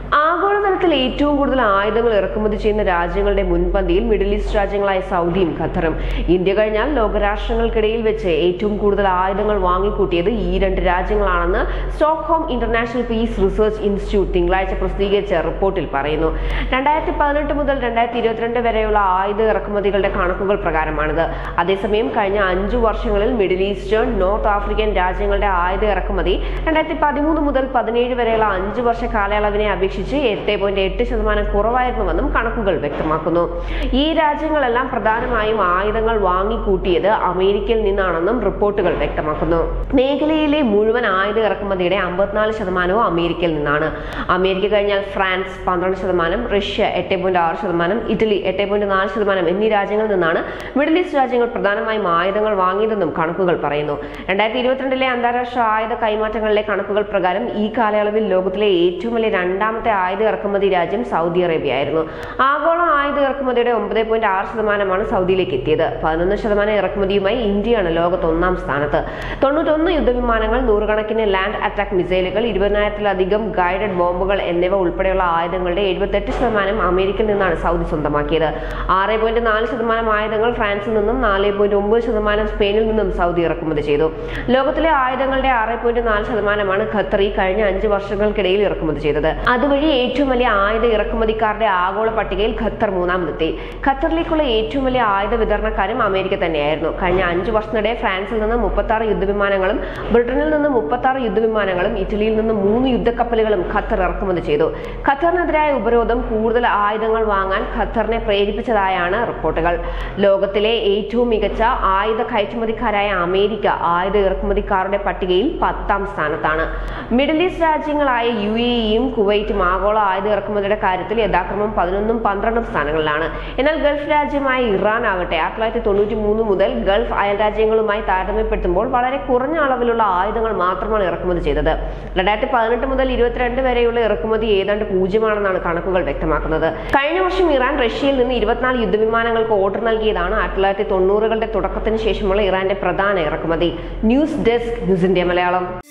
ആഗോളതലത്തിൽ ഏറ്റവും കൂടുതൽ ആയുധങ്ങൾ ഇറക്കുമതി ചെയ്യുന്ന രാജ്യങ്ങളുടെ മുൻപന്തിയിൽ മിഡിൽ ഈസ്റ്റ് രാജ്യങ്ങളായ സൗദിയും ഖത്തറും ഇന്ത്യ കഴിഞ്ഞാൽ ലോകരാഷ്ട്രങ്ങൾക്കിടയിൽ വെച്ച് ഏറ്റവും കൂടുതൽ ആയുധങ്ങൾ വാങ്ങിക്കൂട്ടിയത് ഈ രണ്ട് രാജ്യങ്ങളാണെന്ന് Stockholm international peace research institute തിങ്കളാഴ്ച പ്രസിദ്ധീകരിച്ച റിപ്പോർട്ടിൽ പറയുന്നു രണ്ടായിരത്തി പതിനെട്ട് മുതൽ രണ്ടായിരത്തി ഇരുപത്തിരണ്ട് വരെയുള്ള ആയുധ ഇറക്കുമതികളുടെ കണക്കുകൾ പ്രകാരമാണിത് അതേസമയം കഴിഞ്ഞ അഞ്ചു വർഷങ്ങളിൽ മിഡിൽ ഈസ്റ്റേൺ നോർത്ത് ആഫ്രിക്കൻ രാജ്യങ്ങളുടെ ആയുധ ഇറക്കുമതി രണ്ടായിരത്തി പതിമൂന്ന് മുതൽ പതിനേഴ് വരെയുള്ള അഞ്ചു വർഷ കാലയളവിനെ അപേക്ഷിച്ച് എട്ട് പോയിന്റ് എട്ട് ശതമാനം കുറവായിരുന്നുവെന്നും കണക്കുകൾ വ്യക്തമാക്കുന്നു ഈ രാജ്യങ്ങളെല്ലാം പ്രധാനമായും ആയുധങ്ങൾ വാങ്ങിക്കൂട്ടിയത് അമേരിക്കയിൽ നിന്നാണെന്നും റിപ്പോർട്ടുകൾ വ്യക്തമാക്കുന്നു മേഖലയിലെ മുഴുവൻ ആയുധ ഇറക്കുമതിയുടെ അമ്പത്തിനാല് ശതമാനവും അമേരിക്കയിൽ നിന്നാണ് അമേരിക്ക കഴിഞ്ഞാൽ ഫ്രാൻസ് പന്ത്രണ്ട് ശതമാനം റഷ്യ എട്ട് പോയിന്റ് ആറ് ശതമാനം ഇറ്റലി എട്ട് പോയിന്റ് നാല് ശതമാനം എന്നീ രാജ്യങ്ങളിൽ നിന്നാണ് മിഡിൽ ഈസ്റ്റ് രാജ്യങ്ങൾ പ്രധാനമായും ആയുധങ്ങൾ വാങ്ങിയതെന്നും കണക്കുകൾ പറയുന്നു രണ്ടായിരത്തി ഇരുപത്തിരണ്ടിലെ അന്താരാഷ്ട്ര ആയുധ കൈമാറ്റങ്ങളിലെ കണക്കുകൾ പ്രകാരം ഈ കാലയളവിൽ ലോകത്തിലെ ഏറ്റവും വലിയ രണ്ടാമത്തെ ആയുധ ഇറക്കുമതി രാജ്യം സൗദി അറേബ്യ ആയിരുന്നു ആഗോള ആയുധ ഇറക്കുമതിയുടെ ഒമ്പത് പോയിന്റ് ആറ് ശതമാനമാണ് സൗദിയിലേക്ക് എത്തിയത് പതിനൊന്ന് ശതമാനം ഇറക്കുമതിയുമായി ഇന്ത്യയാണ് ലോകത്ത് ഒന്നാം സ്ഥാനത്ത് തൊണ്ണൂറ്റൊന്ന് യുദ്ധവിമാനങ്ങൾ നൂറുകണക്കിന് ലാൻഡ് അറ്റാക്ക് മിസൈലുകൾ ഇരുപതിനായിരത്തിലധികം ഗൈഡഡ് ബോംബുകൾ എന്നിവ ഉൾപ്പെടെയുള്ള ആയുധങ്ങളുടെ എഴുപത്തെട്ട് ശതമാനം അമേരിക്കയിൽ നിന്നാണ് സൗദി സ്വന്തമാക്കിയത് ആറ് പോയിന്റ് നാല് ശതമാനം ആയുധങ്ങൾ ഫ്രാൻസിൽ നിന്നും നാല് പോയിന്റ് ഒമ്പത് ശതമാനം സ്പെയിനിൽ നിന്നും സൗദി ഇറക്കുമതി ചെയ്തു ലോകത്തിലെ ആയുധങ്ങളുടെ ആറ് പോയിന്റ് നാല് ശതമാനമാണ് ഖത്തർ ഈ കഴിഞ്ഞ അഞ്ച് വർഷങ്ങൾക്കിടയിൽ ഇറക്കുമതി ചെയ്തത് അതുവഴി ഏറ്റവും വലിയ ആയുധ ഇറക്കുമതിക്കാരുടെ ആഗോള പട്ടികയിൽ ഖത്തർ മൂന്നാമതെത്തി ഖത്തറിലേക്കുള്ള ഏറ്റവും വലിയ ആയുധ വിതരണക്കാരും അമേരിക്ക തന്നെയായിരുന്നു കഴിഞ്ഞ അഞ്ച് വർഷത്തിനിടെ ഫ്രാൻസിൽ നിന്ന് മുപ്പത്തി ആറ് യുദ്ധവിമാനങ്ങളും ബ്രിട്ടനിൽ നിന്ന് മുപ്പത്തി ആറ് യുദ്ധവിമാനങ്ങളും ഇറ്റലിയിൽ നിന്ന് മൂന്ന് യുദ്ധക്കപ്പലുകളും ഖത്തർ ഇറക്കുമതി ചെയ്തു ഖത്തറിനെതിരായ ഉപരോധം കൂടുതൽ ആയുധങ്ങൾ വാങ്ങാൻ ഖത്തറിനെ പ്രേരിപ്പിച്ചതായാണ് റിപ്പോർട്ടുകൾ ലോകത്തിലെ ഏറ്റവും മികച്ച ആയുധ കയറ്റുമതിക്കാരായ അമേരിക്ക ആയുധ ഇറക്കുമതിക്കാരുടെ പട്ടികയിൽ പത്താം സ്ഥാനത്താണ് മിഡിൽ ഈസ്റ്റ് രാജ്യങ്ങളായ യു എയും കുവൈറ്റും ആഗോള ആയുധ ഇറക്കുമതിയുടെ കാര്യത്തിൽ യഥാക്രമം പതിനൊന്നും പന്ത്രണ്ടും സ്ഥാനങ്ങളിലാണ് എന്നാൽ ഗൾഫ് രാജ്യമായ ഇറാൻ ആകട്ടെ ആയിരത്തി തൊള്ളായിരത്തി തൊണ്ണൂറ്റി മൂന്ന് മുതൽ ഗൾഫ് അയൽ രാജ്യങ്ങളുമായി താരതമ്യപ്പെടുത്തുമ്പോൾ വളരെ കുറഞ്ഞ അളവിലുള്ള ആയുധങ്ങൾ മാത്രമാണ് ഇറക്കുമതി ചെയ്തത് രണ്ടായിരത്തി പതിനെട്ട് മുതൽ ഇരുപത്തിരണ്ട് വരെയുള്ള ഇറക്കുമതി ഏതാണ്ട് പൂജ്യമാണെന്നാണ് കണക്കുകൾ വ്യക്തമാക്കുന്നത് കഴിഞ്ഞ വർഷം ഇറാൻ റഷ്യയിൽ നിന്ന് ഇരുപത്തിനാല് യുദ്ധവിമാനങ്ങൾക്ക് ഓർഡർ നൽകിയതാണ് ആയിരത്തി തൊള്ളായിരത്തി തൊണ്ണൂറുകളുടെ തുടക്കത്തിന് ശേഷമുള്ള ഇറാന്റെ പ്രധാന ഇറക്കുമതി news desk news India Malayalam